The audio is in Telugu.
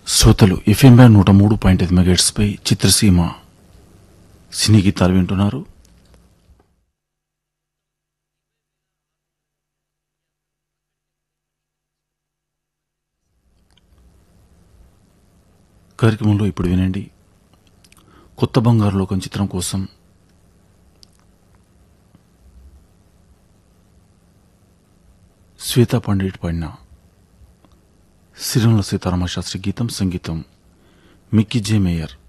శ్రోతలు ఎఫ్ఎం బ్యాండ్ నూట మూడు పాయింట్ ఐదు మెగాట్స్ పై చిత్రసీమ సినీ గీతాలు వింటున్నారు కార్యక్రమంలో ఇప్పుడు వినండి కొత్త బంగారు లోకం చిత్రం కోసం శ్వేతా పండిట్ పాడిన సిరిమల సీతారామ శాస్త్రి గీతం సంగీతం మిక్కీ జే మేయర్